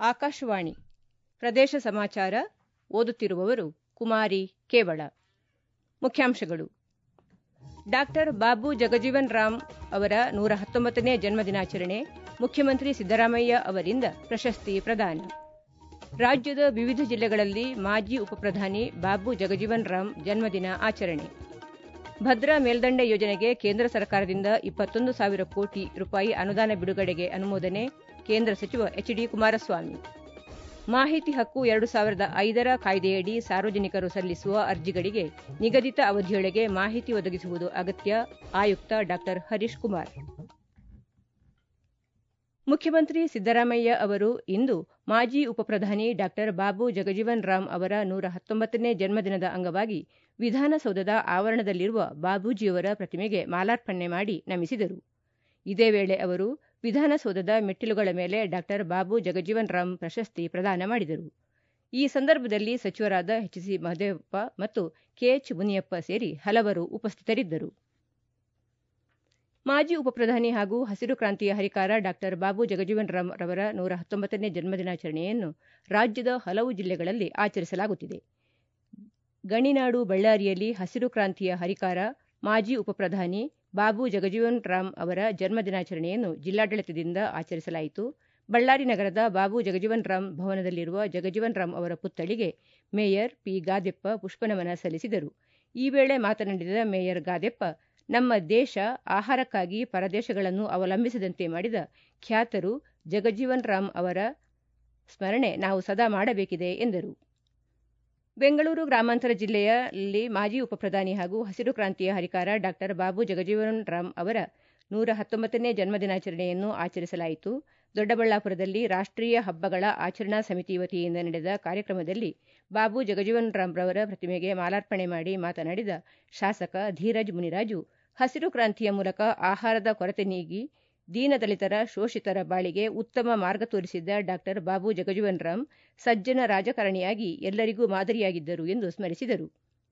ಆಕಾಶವಾಣಿ ಪ್ರದೇಶ ಸಮಾಚಾರ ಓದುತ್ತಿರುವವರು ಕುಮಾರಿ ಕೇವಳ ಮುಖ್ಯಾಂಶಗಳು ಡಾಕ್ಟರ್ ಬಾಬು ಜಗಜೀವನ್ ರಾಮ್ ಅವರ ನೂರ ಹತ್ತೊಂಬತ್ತನೇ ಜನ್ಮದಿನಾಚರಣೆ ಮುಖ್ಯಮಂತ್ರಿ ಸಿದ್ದರಾಮಯ್ಯ ಅವರಿಂದ ಪ್ರಶಸ್ತಿ ಪ್ರದಾನ ರಾಜ್ಯದ ವಿವಿಧ ಜಿಲ್ಲೆಗಳಲ್ಲಿ ಮಾಜಿ ಉಪಪ್ರಧಾನಿ ಬಾಬು ಜಗಜೀವನ್ ರಾಮ್ ಜನ್ಮದಿನ ಆಚರಣೆ ಭದ್ರಾ ಮೇಲ್ದಂಡೆ ಯೋಜನೆಗೆ ಕೇಂದ್ರ ಸರ್ಕಾರದಿಂದ ಇಪ್ಪತ್ತೊಂದು ಸಾವಿರ ಕೋಟಿ ರೂಪಾಯಿ ಅನುದಾನ ಬಿಡುಗಡೆಗೆ ಅನುಮೋದನೆ ಕೇಂದ್ರ ಸಚಿವ ಎಚ್ ಡಿ ಕುಮಾರಸ್ವಾಮಿ ಮಾಹಿತಿ ಹಕ್ಕು ಎರಡು ಸಾವಿರದ ಐದರ ಕಾಯ್ದೆಯಡಿ ಸಾರ್ವಜನಿಕರು ಸಲ್ಲಿಸುವ ಅರ್ಜಿಗಳಿಗೆ ನಿಗದಿತ ಅವಧಿಯೊಳಗೆ ಮಾಹಿತಿ ಒದಗಿಸುವುದು ಅಗತ್ಯ ಆಯುಕ್ತ ಡಾ ಹರೀಶ್ ಕುಮಾರ್ ಮುಖ್ಯಮಂತ್ರಿ ಸಿದ್ದರಾಮಯ್ಯ ಅವರು ಇಂದು ಮಾಜಿ ಉಪಪ್ರಧಾನಿ ಡಾ ಬಾಬು ಜಗಜೀವನ್ ರಾಮ್ ಅವರ ನೂರ ಹತ್ತೊಂಬತ್ತನೇ ಜನ್ಮದಿನದ ಅಂಗವಾಗಿ ವಿಧಾನಸೌಧದ ಆವರಣದಲ್ಲಿರುವ ಬಾಬೂಜಿಯವರ ಪ್ರತಿಮೆಗೆ ಮಾಲಾರ್ಪಣೆ ಮಾಡಿ ನಮಿಸಿದರು ಇದೇ ವೇಳೆ ಅವರು ವಿಧಾನಸೌಧದ ಮೆಟ್ಟಿಲುಗಳ ಮೇಲೆ ಡಾ ಬಾಬು ಜಗಜೀವನ್ ರಾಮ್ ಪ್ರಶಸ್ತಿ ಪ್ರದಾನ ಮಾಡಿದರು ಈ ಸಂದರ್ಭದಲ್ಲಿ ಸಚಿವರಾದ ಎಚ್ ಸಿ ಮಹದೇವಪ್ಪ ಮತ್ತು ಕೆಎಚ್ ಮುನಿಯಪ್ಪ ಸೇರಿ ಹಲವರು ಉಪಸ್ಥಿತರಿದ್ದರು ಮಾಜಿ ಉಪಪ್ರಧಾನಿ ಹಾಗೂ ಹಸಿರು ಕ್ರಾಂತಿಯ ಹರಿಕಾರ ಡಾ ಬಾಬು ಜಗಜೀವನ್ ರಾಮ್ ರವರ ನೂರ ಹತ್ತೊಂಬತ್ತನೇ ಜನ್ಮದಿನಾಚರಣೆಯನ್ನು ರಾಜ್ಯದ ಹಲವು ಜಿಲ್ಲೆಗಳಲ್ಲಿ ಆಚರಿಸಲಾಗುತ್ತಿದೆ ಗಣಿನಾಡು ಬಳ್ಳಾರಿಯಲ್ಲಿ ಹಸಿರು ಕ್ರಾಂತಿಯ ಹರಿಕಾರ ಮಾಜಿ ಉಪಪ್ರಧಾನಿ ಬಾಬು ಜಗಜೀವನ್ ರಾಮ್ ಅವರ ಜನ್ಮದಿನಾಚರಣೆಯನ್ನು ಜಿಲ್ಲಾಡಳಿತದಿಂದ ಆಚರಿಸಲಾಯಿತು ಬಳ್ಳಾರಿ ನಗರದ ಬಾಬು ಜಗಜೀವನ್ ರಾಮ್ ಭವನದಲ್ಲಿರುವ ಜಗಜೀವನ್ ರಾಮ್ ಅವರ ಪುತ್ಥಳಿಗೆ ಮೇಯರ್ ಪಿ ಗಾದೆಪ್ಪ ಪುಷ್ಪನಮನ ಸಲ್ಲಿಸಿದರು ಈ ವೇಳೆ ಮಾತನಾಡಿದ ಮೇಯರ್ ಗಾದೆಪ್ಪ ನಮ್ಮ ದೇಶ ಆಹಾರಕ್ಕಾಗಿ ಪರದೇಶಗಳನ್ನು ಅವಲಂಬಿಸದಂತೆ ಮಾಡಿದ ಖ್ಯಾತರು ಜಗಜೀವನ್ ರಾಮ್ ಅವರ ಸ್ಮರಣೆ ನಾವು ಸದಾ ಮಾಡಬೇಕಿದೆ ಎಂದರು ಬೆಂಗಳೂರು ಗ್ರಾಮಾಂತರ ಜಿಲ್ಲೆಯಲ್ಲಿ ಮಾಜಿ ಉಪಪ್ರಧಾನಿ ಹಾಗೂ ಹಸಿರು ಕ್ರಾಂತಿಯ ಹರಿಕಾರ ಡಾ ಬಾಬು ಜಗಜೀವನ್ ರಾಮ್ ಅವರ ನೂರ ಹತ್ತೊಂಬತ್ತನೇ ಜನ್ಮದಿನಾಚರಣೆಯನ್ನು ಆಚರಿಸಲಾಯಿತು ದೊಡ್ಡಬಳ್ಳಾಪುರದಲ್ಲಿ ರಾಷ್ಟೀಯ ಹಬ್ಬಗಳ ಆಚರಣಾ ಸಮಿತಿ ವತಿಯಿಂದ ನಡೆದ ಕಾರ್ಯಕ್ರಮದಲ್ಲಿ ಬಾಬು ಜಗಜೀವನ್ ರಾಮ್ ರವರ ಪ್ರತಿಮೆಗೆ ಮಾಲಾರ್ಪಣೆ ಮಾಡಿ ಮಾತನಾಡಿದ ಶಾಸಕ ಧೀರಜ್ ಮುನಿರಾಜು ಹಸಿರು ಕ್ರಾಂತಿಯ ಮೂಲಕ ಆಹಾರದ ಕೊರತೆ ನೀಗಿ ದೀನದಲಿತರ ಶೋಷಿತರ ಬಾಳಿಗೆ ಉತ್ತಮ ಮಾರ್ಗ ತೋರಿಸಿದ್ದ ಡಾ ಬಾಬು ಜಗಜೀವನ್ ರಾಮ್ ಸಜ್ಜನ ರಾಜಕಾರಣಿಯಾಗಿ ಎಲ್ಲರಿಗೂ ಮಾದರಿಯಾಗಿದ್ದರು ಎಂದು ಸ್ಮರಿಸಿದರು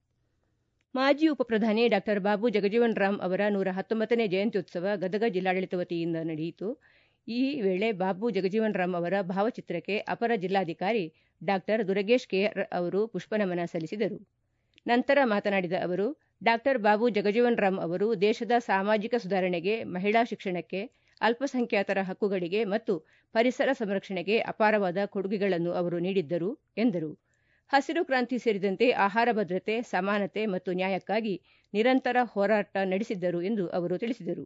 ಮಾಜಿ ಉಪಪ್ರಧಾನಿ ಡಾ ಬಾಬು ಜಗಜೀವನ್ ರಾಮ್ ಅವರ ನೂರ ಹತ್ತೊಂಬತ್ತನೇ ಜಯಂತ್ಯುತ್ಸವ ಗದಗ ಜಿಲ್ಲಾಡಳಿತ ವತಿಯಿಂದ ನಡೆಯಿತು ಈ ವೇಳೆ ಬಾಬು ಜಗಜೀವನ್ ರಾಮ್ ಅವರ ಭಾವಚಿತ್ರಕ್ಕೆ ಅಪರ ಜಿಲ್ಲಾಧಿಕಾರಿ ಡಾ ದುರಗೇಶ್ ಕೆ ಅವರು ಪುಷ್ಪನಮನ ಸಲ್ಲಿಸಿದರು ನಂತರ ಮಾತನಾಡಿದ ಅವರು ಡಾ ಬಾಬು ಜಗಜೀವನ್ ರಾಮ್ ಅವರು ದೇಶದ ಸಾಮಾಜಿಕ ಸುಧಾರಣೆಗೆ ಮಹಿಳಾ ಶಿಕ್ಷಣಕ್ಕೆ ಅಲ್ಪಸಂಖ್ಯಾತರ ಹಕ್ಕುಗಳಿಗೆ ಮತ್ತು ಪರಿಸರ ಸಂರಕ್ಷಣೆಗೆ ಅಪಾರವಾದ ಕೊಡುಗೆಗಳನ್ನು ಅವರು ನೀಡಿದ್ದರು ಎಂದರು ಹಸಿರು ಕ್ರಾಂತಿ ಸೇರಿದಂತೆ ಆಹಾರ ಭದ್ರತೆ ಸಮಾನತೆ ಮತ್ತು ನ್ಯಾಯಕ್ಕಾಗಿ ನಿರಂತರ ಹೋರಾಟ ನಡೆಸಿದ್ದರು ಎಂದು ಅವರು ತಿಳಿಸಿದರು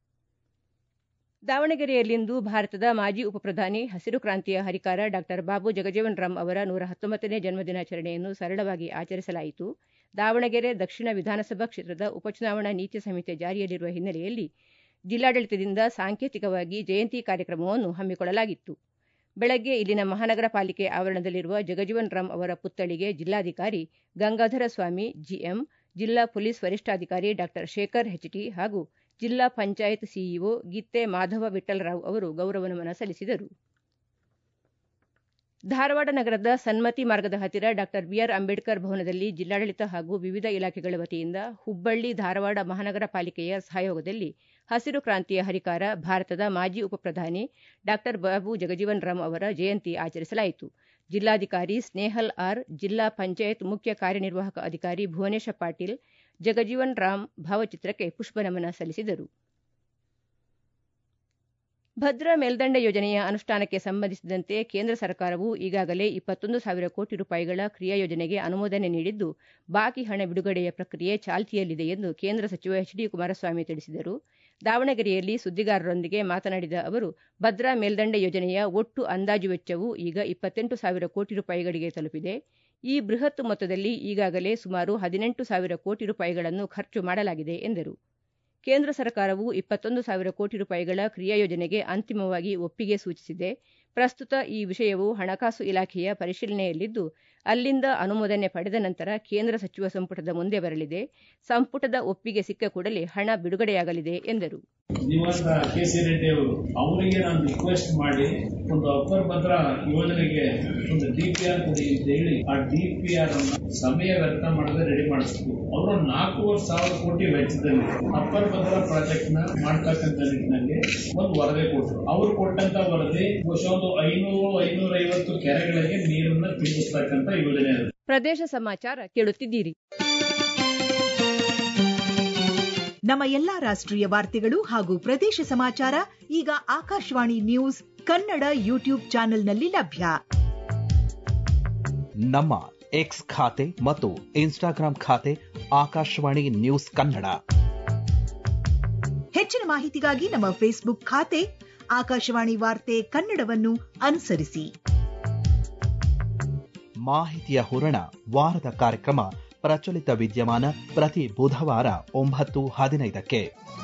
ದಾವಣಗೆರೆಯಲ್ಲಿಂದು ಭಾರತದ ಮಾಜಿ ಉಪಪ್ರಧಾನಿ ಹಸಿರು ಕ್ರಾಂತಿಯ ಹರಿಕಾರ ಡಾ ಬಾಬು ಜಗಜೀವನ್ ರಾಮ್ ಅವರ ನೂರ ಹತ್ತೊಂಬತ್ತನೇ ಜನ್ಮದಿನಾಚರಣೆಯನ್ನು ಸರಳವಾಗಿ ಆಚರಿಸಲಾಯಿತು ದಾವಣಗೆರೆ ದಕ್ಷಿಣ ವಿಧಾನಸಭಾ ಕ್ಷೇತ್ರದ ಉಪಚುನಾವಣಾ ನೀತಿ ಸಂಹಿತೆ ಜಾರಿಯಲ್ಲಿರುವ ಹಿನ್ನೆಲೆಯಲ್ಲಿ ಜಿಲ್ಲಾಡಳಿತದಿಂದ ಸಾಂಕೇತಿಕವಾಗಿ ಜಯಂತಿ ಕಾರ್ಯಕ್ರಮವನ್ನು ಹಮ್ಮಿಕೊಳ್ಳಲಾಗಿತ್ತು ಬೆಳಗ್ಗೆ ಇಲ್ಲಿನ ಮಹಾನಗರ ಪಾಲಿಕೆ ಆವರಣದಲ್ಲಿರುವ ಜಗಜೀವನ್ ರಾಮ್ ಅವರ ಪುತ್ಥಳಿಗೆ ಜಿಲ್ಲಾಧಿಕಾರಿ ಗಂಗಾಧರ ಸ್ವಾಮಿ ಜಿಎಂ ಜಿಲ್ಲಾ ಪೊಲೀಸ್ ವರಿಷ್ಠಾಧಿಕಾರಿ ಡಾ ಶೇಖರ್ ಹೆಚ್ಟಿ ಹಾಗೂ ಜಿಲ್ಲಾ ಪಂಚಾಯತ್ ಸಿಇಒ ಗಿತ್ತೆ ಮಾಧವ ವಿಠಲರಾವ್ ಅವರು ಗೌರವ ನಮನ ಸಲ್ಲಿಸಿದರು ಧಾರವಾಡ ನಗರದ ಸನ್ಮತಿ ಮಾರ್ಗದ ಹತ್ತಿರ ಡಾ ಬಿಆರ್ ಅಂಬೇಡ್ಕರ್ ಭವನದಲ್ಲಿ ಜಿಲ್ಲಾಡಳಿತ ಹಾಗೂ ವಿವಿಧ ಇಲಾಖೆಗಳ ವತಿಯಿಂದ ಹುಬ್ಬಳ್ಳಿ ಧಾರವಾಡ ಮಹಾನಗರ ಪಾಲಿಕೆಯ ಸಹಯೋಗದಲ್ಲಿ ಹಸಿರು ಕ್ರಾಂತಿಯ ಹರಿಕಾರ ಭಾರತದ ಮಾಜಿ ಉಪಪ್ರಧಾನಿ ಡಾ ಬಾಬು ಜಗಜೀವನ್ ರಾಮ್ ಅವರ ಜಯಂತಿ ಆಚರಿಸಲಾಯಿತು ಜಿಲ್ಲಾಧಿಕಾರಿ ಸ್ನೇಹಲ್ ಆರ್ ಜಿಲ್ಲಾ ಪಂಚಾಯತ್ ಮುಖ್ಯ ಕಾರ್ಯನಿರ್ವಾಹಕ ಅಧಿಕಾರಿ ಭುವನೇಶ ಪಾಟೀಲ್ ಜಗಜೀವನ್ ರಾಮ್ ಭಾವಚಿತ್ರಕ್ಕೆ ಪುಷ್ಪನಮನ ಸಲ್ಲಿಸಿದರು ಭದ್ರಾ ಮೇಲ್ದಂಡೆ ಯೋಜನೆಯ ಅನುಷ್ಠಾನಕ್ಕೆ ಸಂಬಂಧಿಸಿದಂತೆ ಕೇಂದ್ರ ಸರ್ಕಾರವು ಈಗಾಗಲೇ ಇಪ್ಪತ್ತೊಂದು ಸಾವಿರ ಕೋಟಿ ರೂಪಾಯಿಗಳ ಕ್ರಿಯಾ ಯೋಜನೆಗೆ ಅನುಮೋದನೆ ನೀಡಿದ್ದು ಬಾಕಿ ಹಣ ಬಿಡುಗಡೆಯ ಪ್ರಕ್ರಿಯೆ ಚಾಲ್ತಿಯಲ್ಲಿದೆ ಎಂದು ಕೇಂದ್ರ ಸಚಿವ ಎಚ್ ಡಿ ಕುಮಾರಸ್ವಾಮಿ ತಿಳಿಸಿದರು ದಾವಣಗೆರೆಯಲ್ಲಿ ಸುದ್ದಿಗಾರರೊಂದಿಗೆ ಮಾತನಾಡಿದ ಅವರು ಭದ್ರಾ ಮೇಲ್ದಂಡೆ ಯೋಜನೆಯ ಒಟ್ಟು ಅಂದಾಜು ವೆಚ್ಚವು ಈಗ ಇಪ್ಪತ್ತೆಂಟು ಸಾವಿರ ಕೋಟಿ ರೂಪಾಯಿಗಳಿಗೆ ತಲುಪಿದೆ ಈ ಬೃಹತ್ ಮೊತ್ತದಲ್ಲಿ ಈಗಾಗಲೇ ಸುಮಾರು ಹದಿನೆಂಟು ಸಾವಿರ ಕೋಟಿ ರೂಪಾಯಿಗಳನ್ನು ಖರ್ಚು ಮಾಡಲಾಗಿದೆ ಎಂದರು ಕೇಂದ್ರ ಸರ್ಕಾರವು ಇಪ್ಪತ್ತೊಂದು ಸಾವಿರ ಕೋಟಿ ರೂಪಾಯಿಗಳ ಕ್ರಿಯಾ ಯೋಜನೆಗೆ ಅಂತಿಮವಾಗಿ ಒಪ್ಪಿಗೆ ಸೂಚಿಸಿದೆ ಪ್ರಸ್ತುತ ಈ ವಿಷಯವು ಹಣಕಾಸು ಇಲಾಖೆಯ ಪರಿಶೀಲನೆಯಲ್ಲಿದ್ದು ಅಲ್ಲಿಂದ ಅನುಮೋದನೆ ಪಡೆದ ನಂತರ ಕೇಂದ್ರ ಸಚಿವ ಸಂಪುಟದ ಮುಂದೆ ಬರಲಿದೆ ಸಂಪುಟದ ಒಪ್ಪಿಗೆ ಸಿಕ್ಕ ಕೂಡಲೇ ಹಣ ಬಿಡುಗಡೆಯಾಗಲಿದೆ ಎಂದರು ನಿವಾಸ ಕೆ ಸಿ ರೆಡ್ಡಿ ಅವರು ಅವರಿಗೆ ನಾನು ರಿಕ್ವೆಸ್ಟ್ ಮಾಡಿ ಒಂದು ಅಪ್ಪರ್ ಭದ್ರಾ ಯೋಜನೆಗೆ ಒಂದು ಡಿ ಪಿ ಆರ್ ಕೊಡಿ ಅಂತ ಹೇಳಿ ಆ ಡಿ ಪಿ ಆರ್ ಅನ್ನು ಸಮಯ ವ್ಯರ್ಥ ಮಾಡದೆ ರೆಡಿ ಮಾಡಿಸಿದ್ರು ಅವರು ನಾಲ್ಕೂವರೆ ಸಾವಿರ ಕೋಟಿ ವೆಚ್ಚದಲ್ಲಿ ಅಪ್ಪರ್ ಭದ್ರಾ ಪ್ರಾಜೆಕ್ಟ್ ನ ಮಾಡ್ತಕ್ಕಂಥ ನಿಟ್ಟಿನಲ್ಲಿ ಒಂದು ವರದಿ ಕೊಟ್ಟರು ಅವರು ಕೊಟ್ಟಂತ ವರದಿ ಬಹುಶಃ ಒಂದು ಐನೂರು ಐನೂರ ಐವತ್ತು ಕೆರೆಗಳಿಗೆ ನೀರನ್ನ ತುಂಬಿಸ್ತಕ್ಕಂಥ ಯೋಜನೆ ಅದು ಪ್ರದೇಶ ಸಮಾಚಾರ ಕೇಳುತ್ತಿದ್ದೀರಿ ನಮ್ಮ ಎಲ್ಲಾ ರಾಷ್ಟ್ರೀಯ ವಾರ್ತೆಗಳು ಹಾಗೂ ಪ್ರದೇಶ ಸಮಾಚಾರ ಈಗ ಆಕಾಶವಾಣಿ ನ್ಯೂಸ್ ಕನ್ನಡ ಯೂಟ್ಯೂಬ್ ಚಾನೆಲ್ನಲ್ಲಿ ಲಭ್ಯ ನಮ್ಮ ಎಕ್ಸ್ ಖಾತೆ ಮತ್ತು ಇನ್ಸ್ಟಾಗ್ರಾಂ ಖಾತೆ ಆಕಾಶವಾಣಿ ನ್ಯೂಸ್ ಕನ್ನಡ ಹೆಚ್ಚಿನ ಮಾಹಿತಿಗಾಗಿ ನಮ್ಮ ಫೇಸ್ಬುಕ್ ಖಾತೆ ಆಕಾಶವಾಣಿ ವಾರ್ತೆ ಕನ್ನಡವನ್ನು ಅನುಸರಿಸಿ ಮಾಹಿತಿಯ ಹೂರಣ ವಾರದ ಕಾರ್ಯಕ್ರಮ ಪ್ರಚಲಿತ ವಿದ್ಯಮಾನ ಪ್ರತಿ ಬುಧವಾರ ಒಂಬತ್ತು ಹದಿನೈದಕ್ಕೆ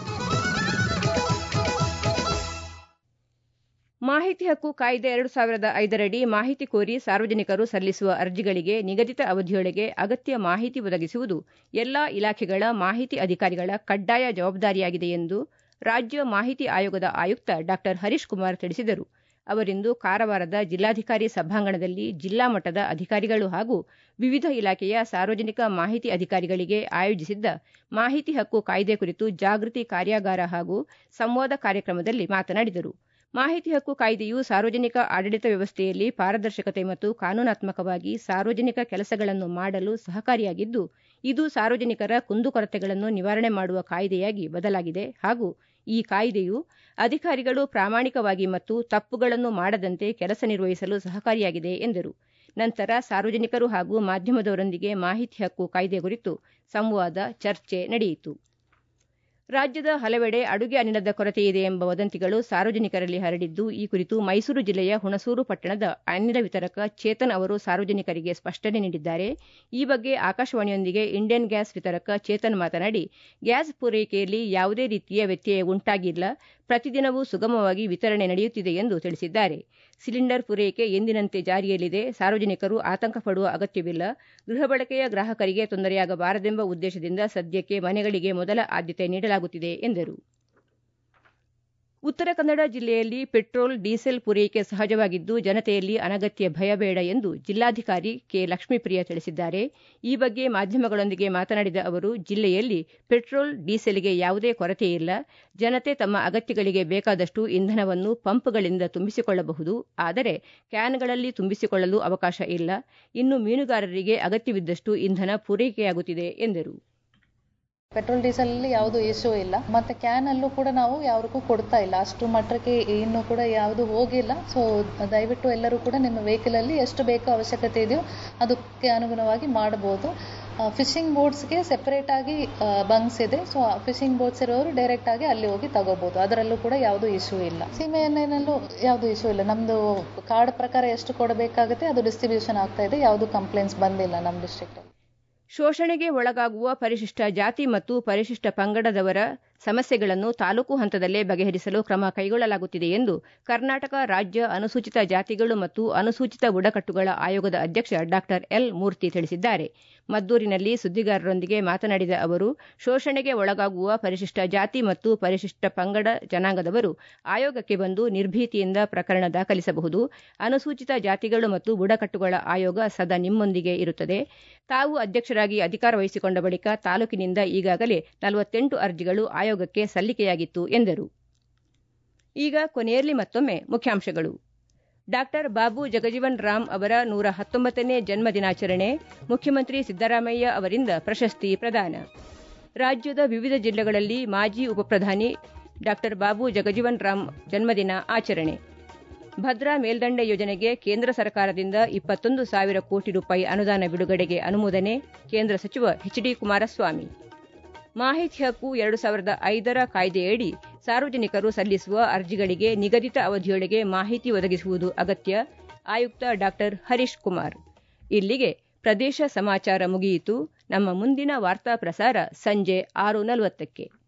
ಮಾಹಿತಿ ಹಕ್ಕು ಕಾಯ್ದೆ ಎರಡು ಸಾವಿರದ ಐದರಡಿ ಮಾಹಿತಿ ಕೋರಿ ಸಾರ್ವಜನಿಕರು ಸಲ್ಲಿಸುವ ಅರ್ಜಿಗಳಿಗೆ ನಿಗದಿತ ಅವಧಿಯೊಳಗೆ ಅಗತ್ಯ ಮಾಹಿತಿ ಒದಗಿಸುವುದು ಎಲ್ಲಾ ಇಲಾಖೆಗಳ ಮಾಹಿತಿ ಅಧಿಕಾರಿಗಳ ಕಡ್ಡಾಯ ಜವಾಬ್ದಾರಿಯಾಗಿದೆ ಎಂದು ರಾಜ್ಯ ಮಾಹಿತಿ ಆಯೋಗದ ಆಯುಕ್ತ ಡಾ ಹರೀಶ್ ಕುಮಾರ್ ತಿಳಿಸಿದರು ಅವರಿಂದು ಕಾರವಾರದ ಜಿಲ್ಲಾಧಿಕಾರಿ ಸಭಾಂಗಣದಲ್ಲಿ ಜಿಲ್ಲಾ ಮಟ್ಟದ ಅಧಿಕಾರಿಗಳು ಹಾಗೂ ವಿವಿಧ ಇಲಾಖೆಯ ಸಾರ್ವಜನಿಕ ಮಾಹಿತಿ ಅಧಿಕಾರಿಗಳಿಗೆ ಆಯೋಜಿಸಿದ್ದ ಮಾಹಿತಿ ಹಕ್ಕು ಕಾಯ್ದೆ ಕುರಿತು ಜಾಗೃತಿ ಕಾರ್ಯಾಗಾರ ಹಾಗೂ ಸಂವಾದ ಕಾರ್ಯಕ್ರಮದಲ್ಲಿ ಮಾತನಾಡಿದರು ಮಾಹಿತಿ ಹಕ್ಕು ಕಾಯ್ದೆಯು ಸಾರ್ವಜನಿಕ ಆಡಳಿತ ವ್ಯವಸ್ಥೆಯಲ್ಲಿ ಪಾರದರ್ಶಕತೆ ಮತ್ತು ಕಾನೂನಾತ್ಮಕವಾಗಿ ಸಾರ್ವಜನಿಕ ಕೆಲಸಗಳನ್ನು ಮಾಡಲು ಸಹಕಾರಿಯಾಗಿದ್ದು ಇದು ಸಾರ್ವಜನಿಕರ ಕುಂದುಕೊರತೆಗಳನ್ನು ನಿವಾರಣೆ ಮಾಡುವ ಕಾಯ್ದೆಯಾಗಿ ಬದಲಾಗಿದೆ ಹಾಗೂ ಈ ಕಾಯ್ದೆಯು ಅಧಿಕಾರಿಗಳು ಪ್ರಾಮಾಣಿಕವಾಗಿ ಮತ್ತು ತಪ್ಪುಗಳನ್ನು ಮಾಡದಂತೆ ಕೆಲಸ ನಿರ್ವಹಿಸಲು ಸಹಕಾರಿಯಾಗಿದೆ ಎಂದರು ನಂತರ ಸಾರ್ವಜನಿಕರು ಹಾಗೂ ಮಾಧ್ಯಮದವರೊಂದಿಗೆ ಮಾಹಿತಿ ಹಕ್ಕು ಕಾಯ್ದೆ ಕುರಿತು ಸಂವಾದ ಚರ್ಚೆ ನಡೆಯಿತು ರಾಜ್ಯದ ಹಲವೆಡೆ ಅಡುಗೆ ಅನಿಲದ ಕೊರತೆಯಿದೆ ಎಂಬ ವದಂತಿಗಳು ಸಾರ್ವಜನಿಕರಲ್ಲಿ ಹರಡಿದ್ದು ಈ ಕುರಿತು ಮೈಸೂರು ಜಿಲ್ಲೆಯ ಹುಣಸೂರು ಪಟ್ಟಣದ ಅನಿಲ ವಿತರಕ ಚೇತನ್ ಅವರು ಸಾರ್ವಜನಿಕರಿಗೆ ಸ್ಪಷ್ಟನೆ ನೀಡಿದ್ದಾರೆ ಈ ಬಗ್ಗೆ ಆಕಾಶವಾಣಿಯೊಂದಿಗೆ ಇಂಡಿಯನ್ ಗ್ಯಾಸ್ ವಿತರಕ ಚೇತನ್ ಮಾತನಾಡಿ ಗ್ಯಾಸ್ ಪೂರೈಕೆಯಲ್ಲಿ ಯಾವುದೇ ರೀತಿಯ ವ್ಯತ್ಯಯ ಉಂಟಾಗಿಲ್ಲ ಪ್ರತಿದಿನವೂ ಸುಗಮವಾಗಿ ವಿತರಣೆ ನಡೆಯುತ್ತಿದೆ ಎಂದು ತಿಳಿಸಿದ್ದಾರೆ ಸಿಲಿಂಡರ್ ಪೂರೈಕೆ ಎಂದಿನಂತೆ ಜಾರಿಯಲ್ಲಿದೆ ಸಾರ್ವಜನಿಕರು ಆತಂಕ ಪಡುವ ಅಗತ್ಯವಿಲ್ಲ ಗೃಹ ಬಳಕೆಯ ಗ್ರಾಹಕರಿಗೆ ತೊಂದರೆಯಾಗಬಾರದೆಂಬ ಉದ್ದೇಶದಿಂದ ಸದ್ಯಕ್ಕೆ ಮನೆಗಳಿಗೆ ಮೊದಲ ಆದ್ಯತೆ ನೀಡಲಾಗುತ್ತಿದೆ ಎಂದರು ಉತ್ತರ ಕನ್ನಡ ಜಿಲ್ಲೆಯಲ್ಲಿ ಪೆಟ್ರೋಲ್ ಡೀಸೆಲ್ ಪೂರೈಕೆ ಸಹಜವಾಗಿದ್ದು ಜನತೆಯಲ್ಲಿ ಅನಗತ್ಯ ಭಯ ಬೇಡ ಎಂದು ಜಿಲ್ಲಾಧಿಕಾರಿ ಕೆ ಲಕ್ಷ್ಮೀಪ್ರಿಯ ತಿಳಿಸಿದ್ದಾರೆ ಈ ಬಗ್ಗೆ ಮಾಧ್ಯಮಗಳೊಂದಿಗೆ ಮಾತನಾಡಿದ ಅವರು ಜಿಲ್ಲೆಯಲ್ಲಿ ಪೆಟ್ರೋಲ್ ಡೀಸೆಲ್ಗೆ ಯಾವುದೇ ಕೊರತೆಯಿಲ್ಲ ಜನತೆ ತಮ್ಮ ಅಗತ್ಯಗಳಿಗೆ ಬೇಕಾದಷ್ಟು ಇಂಧನವನ್ನು ಪಂಪ್ಗಳಿಂದ ತುಂಬಿಸಿಕೊಳ್ಳಬಹುದು ಆದರೆ ಕ್ಯಾನ್ಗಳಲ್ಲಿ ತುಂಬಿಸಿಕೊಳ್ಳಲು ಅವಕಾಶ ಇಲ್ಲ ಇನ್ನು ಮೀನುಗಾರರಿಗೆ ಅಗತ್ಯವಿದ್ದಷ್ಟು ಇಂಧನ ಪೂರೈಕೆಯಾಗುತ್ತಿದೆ ಎಂದರು ಪೆಟ್ರೋಲ್ ಡೀಸೆಲ್ ಯಾವುದು ಇಶ್ಯೂ ಇಲ್ಲ ಮತ್ತೆ ಕ್ಯಾನ್ ಅಲ್ಲೂ ಕೂಡ ನಾವು ಯಾರಿಗೂ ಕೊಡ್ತಾ ಇಲ್ಲ ಅಷ್ಟು ಮಟ್ಟಕ್ಕೆ ಇನ್ನು ಕೂಡ ಯಾವುದು ಹೋಗಿಲ್ಲ ಸೊ ದಯವಿಟ್ಟು ಎಲ್ಲರೂ ಕೂಡ ನಿಮ್ಮ ವೆಹಿಕಲ್ ಅಲ್ಲಿ ಎಷ್ಟು ಬೇಕೋ ಅವಶ್ಯಕತೆ ಇದೆಯೋ ಅದಕ್ಕೆ ಅನುಗುಣವಾಗಿ ಮಾಡಬಹುದು ಫಿಶಿಂಗ್ ಬೋಟ್ಸ್ಗೆ ಸೆಪರೇಟ್ ಆಗಿ ಬಂಕ್ಸ್ ಇದೆ ಸೊ ಫಿಶಿಂಗ್ ಬೋಟ್ಸ್ ಇರೋರು ಡೈರೆಕ್ಟ್ ಆಗಿ ಅಲ್ಲಿ ಹೋಗಿ ತಗೋಬಹುದು ಅದರಲ್ಲೂ ಕೂಡ ಯಾವುದು ಇಶ್ಯೂ ಇಲ್ಲ ಸೀಮೆ ಎಣ್ಣೆನಲ್ಲೂ ಯಾವುದು ಇಶ್ಯೂ ಇಲ್ಲ ನಮ್ದು ಕಾರ್ಡ್ ಪ್ರಕಾರ ಎಷ್ಟು ಕೊಡಬೇಕಾಗುತ್ತೆ ಅದು ಡಿಸ್ಟ್ರಿಬ್ಯೂಷನ್ ಆಗ್ತಾ ಇದೆ ಯಾವುದು ಕಂಪ್ಲೇಂಟ್ಸ್ ಬಂದಿಲ್ಲ ನಮ್ಮ ಡಿಸ್ಟ್ರಿಕ್ಟ್ ಶೋಷಣೆಗೆ ಒಳಗಾಗುವ ಪರಿಶಿಷ್ಟ ಜಾತಿ ಮತ್ತು ಪರಿಶಿಷ್ಟ ಪಂಗಡದವರ ಸಮಸ್ಯೆಗಳನ್ನು ತಾಲೂಕು ಹಂತದಲ್ಲೇ ಬಗೆಹರಿಸಲು ಕ್ರಮ ಕೈಗೊಳ್ಳಲಾಗುತ್ತಿದೆ ಎಂದು ಕರ್ನಾಟಕ ರಾಜ್ಯ ಅನುಸೂಚಿತ ಜಾತಿಗಳು ಮತ್ತು ಅನುಸೂಚಿತ ಬುಡಕಟ್ಟುಗಳ ಆಯೋಗದ ಅಧ್ಯಕ್ಷ ಡಾ ಎಲ್ ಮೂರ್ತಿ ತಿಳಿಸಿದ್ದಾರೆ ಮದ್ದೂರಿನಲ್ಲಿ ಸುದ್ದಿಗಾರರೊಂದಿಗೆ ಮಾತನಾಡಿದ ಅವರು ಶೋಷಣೆಗೆ ಒಳಗಾಗುವ ಪರಿಶಿಷ್ಟ ಜಾತಿ ಮತ್ತು ಪರಿಶಿಷ್ಟ ಪಂಗಡ ಜನಾಂಗದವರು ಆಯೋಗಕ್ಕೆ ಬಂದು ನಿರ್ಭೀತಿಯಿಂದ ಪ್ರಕರಣ ದಾಖಲಿಸಬಹುದು ಅನುಸೂಚಿತ ಜಾತಿಗಳು ಮತ್ತು ಬುಡಕಟ್ಟುಗಳ ಆಯೋಗ ಸದಾ ನಿಮ್ಮೊಂದಿಗೆ ಇರುತ್ತದೆ ತಾವು ಅಧ್ಯಕ್ಷರಾಗಿ ಅಧಿಕಾರ ವಹಿಸಿಕೊಂಡ ಬಳಿಕ ತಾಲೂಕಿನಿಂದ ಈಗಾಗಲೇ ನಲವತ್ತೆಂಟು ಅರ್ಜಿಗಳು ಆಯೋಗಕ್ಕೆ ಸಲ್ಲಿಕೆಯಾಗಿತ್ತು ಎಂದರು ಈಗ ಕೊನೆಯಲ್ಲಿ ಮತ್ತೊಮ್ಮೆ ಮುಖ್ಯಾಂಶಗಳು ಡಾಕ್ಟರ್ ಬಾಬು ಜಗಜೀವನ್ ರಾಮ್ ಅವರ ನೂರ ಹತ್ತೊಂಬತ್ತನೇ ಜನ್ಮ ದಿನಾಚರಣೆ ಮುಖ್ಯಮಂತ್ರಿ ಸಿದ್ದರಾಮಯ್ಯ ಅವರಿಂದ ಪ್ರಶಸ್ತಿ ಪ್ರದಾನ ರಾಜ್ಯದ ವಿವಿಧ ಜಿಲ್ಲೆಗಳಲ್ಲಿ ಮಾಜಿ ಉಪಪ್ರಧಾನಿ ಡಾಕ್ಟರ್ ಬಾಬು ಜಗಜೀವನ್ ರಾಮ್ ಜನ್ಮದಿನ ಆಚರಣೆ ಭದ್ರಾ ಮೇಲ್ದಂಡೆ ಯೋಜನೆಗೆ ಕೇಂದ್ರ ಸರ್ಕಾರದಿಂದ ಇಪ್ಪತ್ತೊಂದು ಸಾವಿರ ಕೋಟಿ ರೂಪಾಯಿ ಅನುದಾನ ಬಿಡುಗಡೆಗೆ ಅನುಮೋದನೆ ಕೇಂದ್ರ ಸಚಿವ ಎಚ್ ಡಿ ಕುಮಾರಸ್ವಾಮಿ ಮಾಹಿತಿ ಹಕ್ಕು ಎರಡು ಸಾವಿರದ ಐದರ ಕಾಯ್ದೆಯಡಿ ಸಾರ್ವಜನಿಕರು ಸಲ್ಲಿಸುವ ಅರ್ಜಿಗಳಿಗೆ ನಿಗದಿತ ಅವಧಿಯೊಳಗೆ ಮಾಹಿತಿ ಒದಗಿಸುವುದು ಅಗತ್ಯ ಆಯುಕ್ತ ಡಾ ಹರೀಶ್ ಕುಮಾರ್ ಇಲ್ಲಿಗೆ ಪ್ರದೇಶ ಸಮಾಚಾರ ಮುಗಿಯಿತು ನಮ್ಮ ಮುಂದಿನ ವಾರ್ತಾ ಪ್ರಸಾರ ಸಂಜೆ ಆರು ನಲವತ್ತಕ್ಕೆ